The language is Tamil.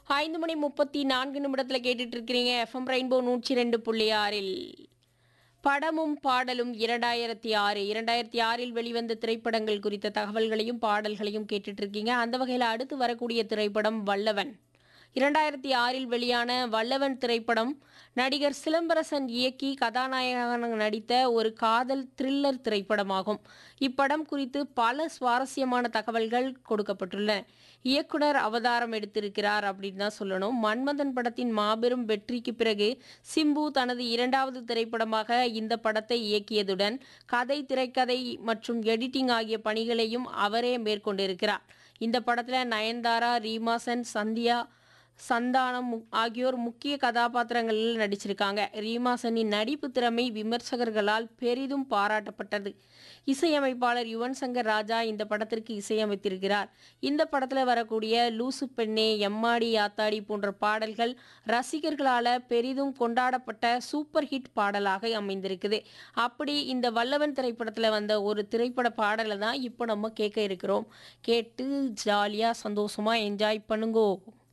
ஐந்து மணி முப்பத்தி நான்கு நிமிடத்தில் கேட்டுட்டு இருக்கிறீங்க எஃப்எம் ரெயின்போ நூற்றி ரெண்டு புள்ளி ஆறில் படமும் பாடலும் இரண்டாயிரத்தி ஆறு இரண்டாயிரத்தி ஆறில் வெளிவந்த திரைப்படங்கள் குறித்த தகவல்களையும் பாடல்களையும் கேட்டுட்டு இருக்கீங்க அந்த வகையில் அடுத்து வரக்கூடிய திரைப்படம் வல்லவன் இரண்டாயிரத்தி ஆறில் வெளியான வல்லவன் திரைப்படம் நடிகர் சிலம்பரசன் இயக்கி கதாநாயகனாக நடித்த ஒரு காதல் த்ரில்லர் திரைப்படமாகும் இப்படம் குறித்து பல சுவாரஸ்யமான தகவல்கள் கொடுக்கப்பட்டுள்ளன இயக்குனர் அவதாரம் எடுத்திருக்கிறார் அப்படின்னு தான் சொல்லணும் மன்மதன் படத்தின் மாபெரும் வெற்றிக்கு பிறகு சிம்பு தனது இரண்டாவது திரைப்படமாக இந்த படத்தை இயக்கியதுடன் கதை திரைக்கதை மற்றும் எடிட்டிங் ஆகிய பணிகளையும் அவரே மேற்கொண்டிருக்கிறார் இந்த படத்தில் நயன்தாரா ரீமாசன் சந்தியா சந்தானம் மு- ஆகியோர் முக்கிய கதாபாத்திரங்களில் நடிச்சிருக்காங்க ரீமாசனின் நடிப்பு திறமை விமர்சகர்களால் பெரிதும் பாராட்டப்பட்டது இசையமைப்பாளர் யுவன் சங்கர் ராஜா இந்த படத்திற்கு இசையமைத்திருக்கிறார் இந்த படத்தில் வரக்கூடிய லூசு பெண்ணே எம்மாடி யாத்தாடி போன்ற பாடல்கள் ரசிகர்களால் பெரிதும் கொண்டாடப்பட்ட சூப்பர் ஹிட் பாடலாக அமைந்திருக்குது அப்படி இந்த வல்லவன் திரைப்படத்தில் வந்த ஒரு திரைப்பட பாடலை தான் இப்போ நம்ம கேட்க இருக்கிறோம் கேட்டு ஜாலியாக சந்தோஷமாக என்ஜாய் பண்ணுங்கோ